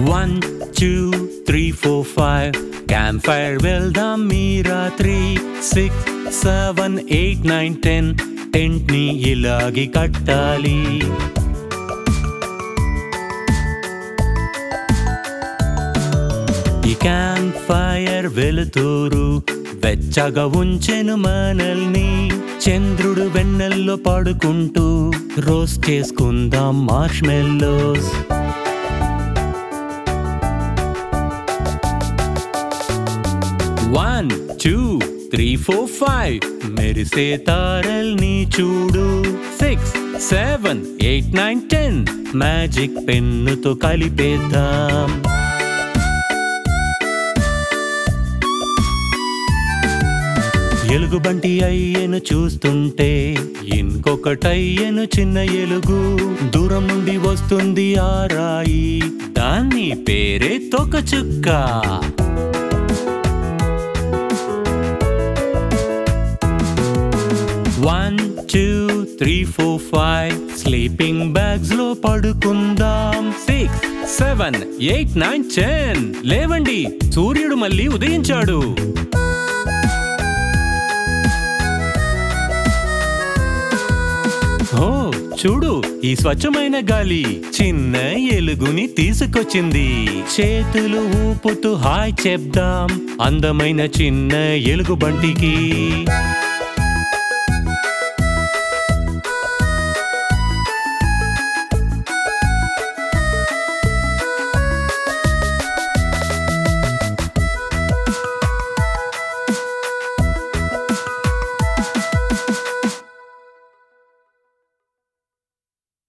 one two three four five camp fire వెళ్దాం మీ రాత్రి six seven eight nine ten tent ని ఇలాగే కట్టాలి ఈ క్యాంప్ ఫైర్ వెలుతూరు వెచ్చగా ఉంచెను మనల్ని చంద్రుడు వెన్నెల్లో పడుకుంటూ రోస్ట్ చేసుకుందాం marshmallows one two three four five మెరిసే తారల్ని చూడు six seven eight nine ten magic పెన్నుతో కలిపేద్దాం ఎలుగుబంటి అయ్యను చూస్తుంటే ఇంకొకటయ్యను చిన్న ఎలుగు దూరం నుండి వస్తుంది ఆ రాయి దాన్ని పేరే తొక చుక్క one two three four five sleeping bags లో పడుకుందాం six seven eight nine ten లేవండి సూర్యుడు మళ్ళీ ఉదయించాడు ఓ చూడు ఈ స్వచ్ఛమైన గాలి చిన్న ఎలుగుని తీసుకొచ్చింది చేతులు ఊపుతూ హాయ్ చెప్దాం అందమైన చిన్న ఎలుగు బంటికి